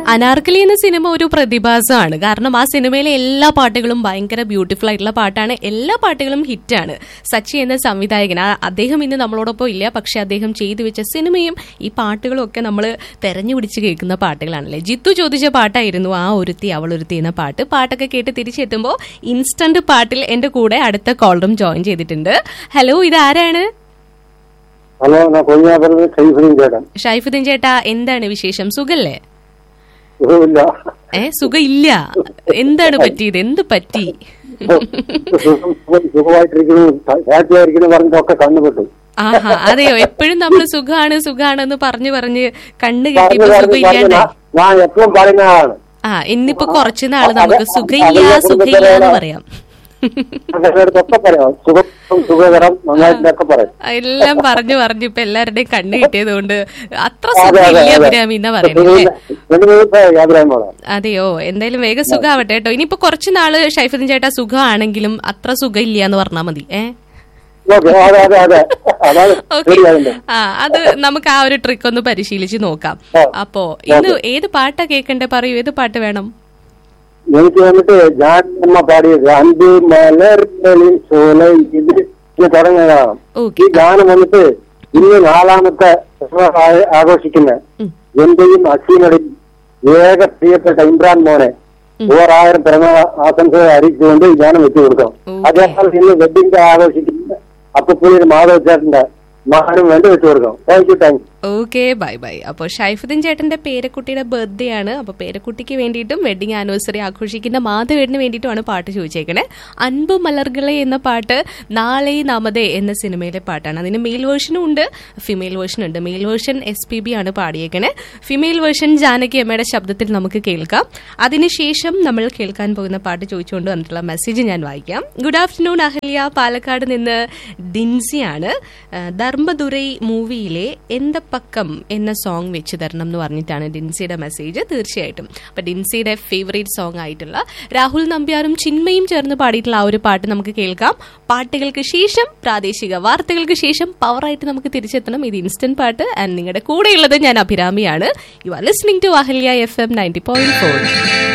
അനാർക്കലി എന്ന സിനിമ ഒരു പ്രതിഭാസമാണ് കാരണം ആ സിനിമയിലെ എല്ലാ പാട്ടുകളും ഭയങ്കര ബ്യൂട്ടിഫുൾ ആയിട്ടുള്ള പാട്ടാണ് എല്ലാ പാട്ടുകളും ഹിറ്റാണ് സച്ചി എന്ന സംവിധായകൻ ആ- അദ്ദേഹം ഇന്ന് നമ്മളോടൊപ്പം ഇല്ല പക്ഷെ അദ്ദേഹം ചെയ്തു വെച്ച സിനിമയും ഈ പാട്ടുകളും ഒക്കെ നമ്മൾ തെരഞ്ഞു പിടിച്ച് കേൾക്കുന്ന പാട്ടുകളാണല്ലേ ജിത്തു ചോദിച്ച പാട്ടായിരുന്നു ആ ഒരുത്തി അവൾ ഒരുത്തി എന്ന പാട്ട് പാട്ടൊക്കെ കേട്ട് തിരിച്ചെത്തുമ്പോൾ ഇൻസ്റ്റന്റ് പാട്ടിൽ എന്റെ കൂടെ അടുത്ത കോളറും ജോയിൻ ചെയ്തിട്ടുണ്ട് ഹലോ ഇത് ആരാണ് ഹലോ ഞാൻ കൊഞ്ഞാപ്പുറത്ത് സൈഫിനും ചേട്ടൻ ഷൈഫുദ്ദീൻ ചേട്ടാ എന്താണ് വിശേഷം സുഖല്ലേ സുഖമില്ല ഏ സുഖം ഇല്ല എന്താണ് പറ്റിയത് എന്ത് പറ്റി സുഖം- സുഖമായിട്ടിരിക്കുന്നു ഹാപ്പി ആയിരിക്കുന്നു പറഞ്ഞിട്ടൊക്കെ കണ്ണുപെട്ടു ആഹാ അതെയോ എപ്പോഴും നമ്മൾ സുഖാണ് സുഖാണെന്ന് പറഞ്ഞു പറഞ്ഞ് കണ്ണ് പറഞ്ഞു കെട്ടിയപ്പോ പറഞ്ഞു സുഖം പറഞ്ഞു ഇല്ലാണ്ടായി ഞാൻ- ഞാൻ എപ്പോഴും പറയുന്ന ആളാണ് ആ ഇന്നിപ്പോ കുറച്ചു നാള് നമുക്ക് അതെ, സുഖയില്ല അതെ, സുഖയില്ല എന്ന് കുടുംബത്തിലെ- പറയാം അങ്ങനെ അടുത്തൊക്കെ പറയാം സുഖം സുഖകരം നന്നായിട്ടൊക്കെ പറയും എല്ലാം പറഞ്ഞു പറഞ്ഞു ഇപ്പൊ എല്ലാവരുടെയും കണ്ണ് കിട്ടിയത് കൊണ്ട് അത്ര അതെ അതെ സുഖമില്ല അതെ അഭിരാമി എന്നാ പറയുന്നത് അല്ലേ രണ്ട് ദിവസം യാതൊരു പറയാം അതെയോ എന്തായാലും വേഗം സുഖാവട്ടെ കേട്ടോ ഇനിയിപ്പോ കുറച്ചു നാള് ഷൈഫുദ്ദീൻ ചേട്ടാ സുഖമാണെങ്കിലും അത്ര സുഖം ഇല്ല എന്ന് പറഞ്ഞാൽ മതി ഏ ഓക്കെ അതെ അതെ അതെ അതാണ് ഓക്കെ ശരിയായില്ലേ ആ അത് നമുക്ക് ആ ഒരു ട്രിക്ക് ഒന്ന് പരിശീലിച്ച് നോക്കാം ആ. അപ്പോ ഇന്ന് ഏത് പാട്ടാ കേൾക്കണ്ടേ പറയൂ ഏത് പാട്ട് വേണം എനിക്ക് വന്നിട്ട് ജാനമ്മ പാടിയത് അന്തി മലർകളിൽ സോല ഇത് ഇത് തുടങ്ങിയതാണ് ഓക്കെ ഈ ഗാനം വന്നിട്ട് ഇന്ന് നാലാമത്തെ ആ- ആഘോഷിക്കുന്ന ഉം. എന്റെയും അസീനയുടെയും ഏക പ്രിയപ്പെട്ട ഇമ്രാൻ മോനെ ഓരായിരം പിറന്നാൾ ആശംസകൾ അറിയിച്ചുകൊണ്ട് ഈ ഗാനം വെച്ചു കൊടുക്കാം ഓക്കേ. അതേപോലെ ഇന്ന് വെഡിങ് ഡേ ആഘോഷിക്കുന്ന അപ്പപ്പുള്ളിയുടെ മാധവ് ചേട്ടന്റെ മകനും വേണ്ടി വെച്ചു കൊടുക്കാം thank you thank you okay bye bye അപ്പോൾ ഷൈഫുദ്ദീൻ ചേട്ടന്റെ പേരക്കുട്ടിയുടെ ബർത്ത്ഡേ ആണ് അപ്പോൾ പേരക്കുട്ടിക്ക് വേണ്ടിയിട്ടും വെഡിങ് ആനിവേഴ്സറി ആഘോഷിക്കുന്ന മാധവേടിന് വേണ്ടിയിട്ടുമാണ് പാട്ട് ചോദിച്ചേക്കണേ അൻപ് മലർകളെ എന്ന പാട്ട് നാളെ നാമതേ എന്ന സിനിമയിലെ പാട്ടാണ് അതിന് മെയിൽ വേർഷനും ഉണ്ട് ഫിമെയിൽ വേർഷൻ ഉണ്ട് male version S P B ആണ് പാടിയേക്കണേ ഫിമെയിൽ വേർഷൻ ജാനകി അമ്മയുടെ ശബ്ദത്തിൽ നമുക്ക് കേൾക്കാം അതിനുശേഷം നമ്മൾ കേൾക്കാൻ പോകുന്ന പാട്ട് ചോദിച്ചുകൊണ്ട് വന്നിട്ടുള്ള മെസ്സേജ് ഞാൻ വായിക്കാം ഗുഡ് ആഫ്റ്റർനൂൺ അഹല്യ പാലക്കാട് നിന്ന് ഡിൻസിയാണ് ആ, ധർമ്മദുരൈ മൂവിയിലെ എന്തപ്പക്കം എന്ന സോങ് വെച്ച് തരണം എന്ന് പറഞ്ഞിട്ടാണ് ഡിൻസിയുടെ മെസ്സേജ് തീർച്ചയായിട്ടും അപ്പൊ ഡിൻസിയുടെ ഫേവറേറ്റ് സോങ് ആയിട്ടുള്ള രാഹുൽ നമ്പ്യാറും ചിന്മയും ചേർന്ന് പാടിയിട്ടുള്ള ആ ഒരു പാട്ട് നമുക്ക് കേൾക്കാം പാട്ടുകൾക്ക് ശേഷം പ്രാദേശിക വാർത്തകൾക്ക് ശേഷം പവറായിട്ട് നമുക്ക് തിരിച്ചെത്തണം ഇത് ഇൻസ്റ്റന്റ് പാട്ട് ആൻഡ് നിങ്ങളുടെ കൂടെയുള്ളത് ഞാൻ അഭിരാമിയാണ് you are listening to Ahalya F M ninety point four